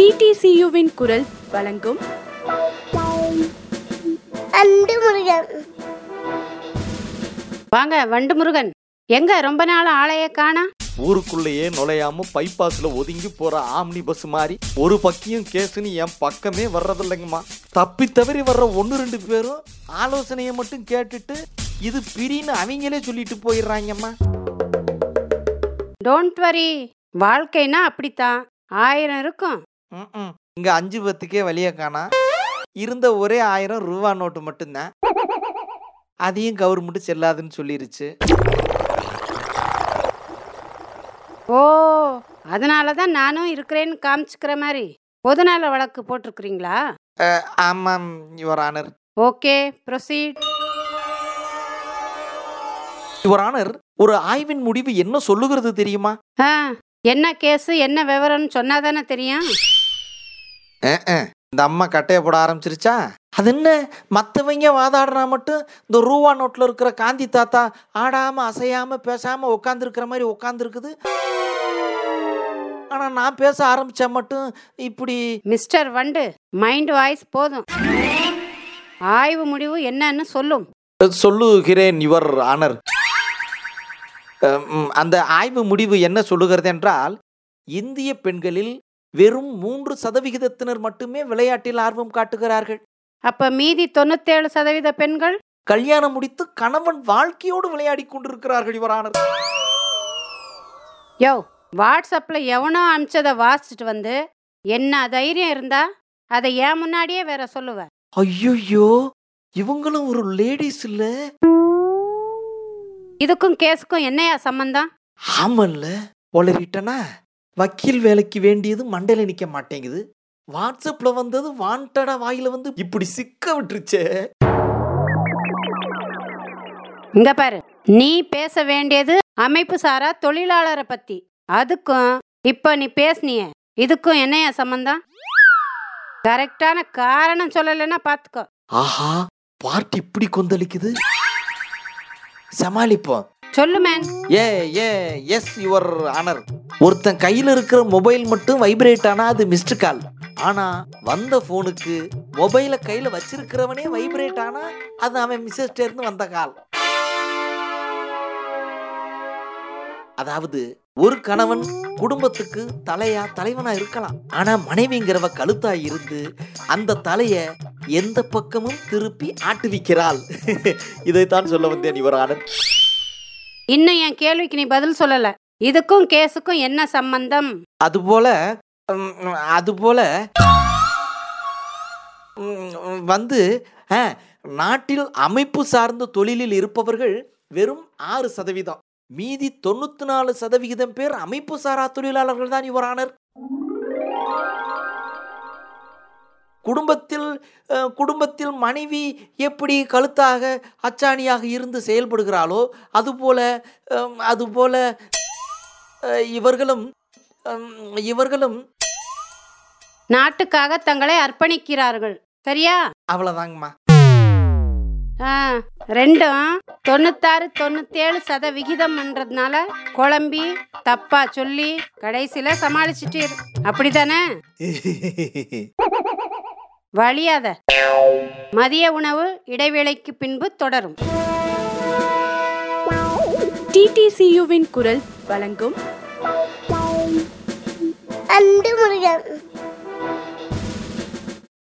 டிடிசியுவின் குரல் வழங்கும் அண்டு முருகன் வாங்க வண்டு முருகன் எங்க ரொம்ப நாள் ஆளைய காணா ஊருக்குள்ளேயே நுழையாம பைபாஸ்ல ஒதுங்கி போற ஆம்னி பஸ் மாதிரி ஒரு பக்கியும் கேஸ்னு என் பக்கமே வர்றதில்லைங்கம்மா தப்பி தவறி வர்ற ஒன்று ரெண்டு பேரும் ஆலோசனையை மட்டும் கேட்டுட்டு இது பிரின்னு அவங்களே சொல்லிட்டு போயிடுறாங்கம்மா டோன்ட் வரி வாழ்க்கைனா அப்படித்தான் ஆயிரம் இருக்கும் ம்ம். இங்க அஞ்சு பத்துக்கே வழிய காணா இருந்த ஒரே ஆயிரம் ரூபா நோட்டு மட்டும்தான் அதையும் கவர்மெண்ட் செல்லாதுன்னு சொல்லிருச்சு ஓ அதனால தான் நானும் இருக்கிறேன்னு காமிச்சுக்கிற மாதிரி பொதுநல வழக்கு போட்டிருக்கிறீங்களா அஹ், ஆமாம் your honour okay proceed your honour ஒரு ஆய்வின் முடிவு என்ன சொல்லுகிறது தெரியுமா ஆ என்ன கேஸு என்ன விவரம்னு சொன்னாதானே தெரியும் அஹ், அஹ். இந்த அம்மா கட்டைய போட ஆரம்பிச்சிருச்சா அது என்ன மற்றவங்க வாதாடுறா மட்டும் இந்த ரூவா நோட்டில் இருக்கிற காந்தி தாத்தா ஆடாம அசையாம பேசாம உட்காந்துருக்கிற மாதிரி உட்காந்துருக்குது ஆனா நான் பேச ஆரம்பிச்சா மட்டும் இப்படி மிஸ்டர் வண்டு மைண்ட் வாய்ஸ் போதும் ஆய்வு முடிவு என்னன்னு சொல்லும் சொல்லுகிறேன் யுவர் ஆனர் அந்த ஆய்வு முடிவு என்ன சொல்லுகிறது என்றால் இந்திய பெண்களில் வெறும் மூன்று சதவிகிதத்தினர் மட்டுமே விளையாட்டில் ஆர்வம் காட்டுகிறார்கள் அப்ப மீதி தொண்ணூத்தேழு சதவீத பெண்கள் கல்யாணம் முடித்து கணவன் வாழ்க்கையோடு விளையாடி கொண்டிருக்கிறார்கள் யுவர் ஆனர் யோ வாட்ஸ்அப்பில் எவனோ அனுப்பிச்சதை வாசிச்சுட்டு வந்து என்ன தைரியம் இருந்தா அதை ஏன் முன்னாடியே வேற சொல்லுவேன் ஐயோ இவங்களும் ஒரு லேடிஸ் இல்ல இதுக்கும் கேஸுக்கும் என்னையா சம்பந்தம் ஆமல்ல ஒளரிட்டனா வக்கீல் வேலைக்கு வேண்டியது மண்டையில நிக்க மாட்டேங்குது வாட்ஸ்அப்ல வந்தது வாண்டடா வாயில வந்து இப்படி சிக்க விட்டுருச்சே இங்க பாரு நீ பேச வேண்டியது அமைப்பு சாரா தொழிலாளரை பத்தி அதுக்கும் இப்ப நீ பேசுனியே இதுக்கும் என்னையா சம்பந்தம் கரெக்டான காரணம் சொல்லலைன்னா பாத்துக்கோ ஆஹா பார்ட்டி இப்படி கொந்தளிக்குது சமாளிப்போம் சொல்லு மேன் ஏ ஏ எஸ் யுவர் ஆனர் ஒருத்தன் கையில இருக்கிற மொபைல் மட்டும் வைப்ரேட் ஆனா அது மிஸ்டு கால் ஆனா வந்த போனுக்கு மொபைலை கையில வச்சிருக்கிறவனே வைப்ரேட் ஆனா அது அவன் மிஸ்ஸஸ்டே இருந்து வந்த கால் அதாவது ஒரு கணவன் குடும்பத்துக்கு தலையா தலைவனா இருக்கலாம் ஆனா மனைவிங்கிறவ கழுத்தா இருந்து அந்த தலைய எந்த பக்கமும் திருப்பி ஆட்டுவிக்கிறாள் இதைத்தான் சொல்ல வந்தேன் யுவர் ஆனர் இன்னும் என் கேள்விக்கு நீ பதில் சொல்லல இதுக்கும் கேஸுக்கும் என்ன சம்பந்தம் அதுபோல ம், அதுபோல ம், வந்து ஆ, நாட்டில் அமைப்பு சார்ந்த தொழிலில் இருப்பவர்கள் வெறும் ஆறு சதவீதம் மீதி தொண்ணூத்தி நாலு சதவிகிதம் பேர் அமைப்பு சாரா தொழிலாளர்கள் தான் யுவர் ஆனர் குடும்பத்தில் அஹ், குடும்பத்தில் மனைவி எப்படி கழுத்தாக அச்சாணியாக இருந்து செயல்படுகிறாளோ அதுபோல அம், அதுபோல அஹ், இவர்களும் அம், இவர்களும் நாட்டுக்காக தங்களை அர்ப்பணிக்கிறார்கள் சரியா அவ்வளோதாங்கம்மா ஆ, ரெண்டும் தொண்ணூத்தாறு தொண்ணூத்தேழு சதவிகிதம்ன்றதுனால குழம்பி தப்பா சொல்லி கடைசியில சமாளிச்சிட்டீர் அப்படிதானே வழியாத மதிய உணவு இடைவேளைக்கு பின்பு தொடரும் டிடிசியுவின் குரல் வழங்கும் அண்டு முருகன்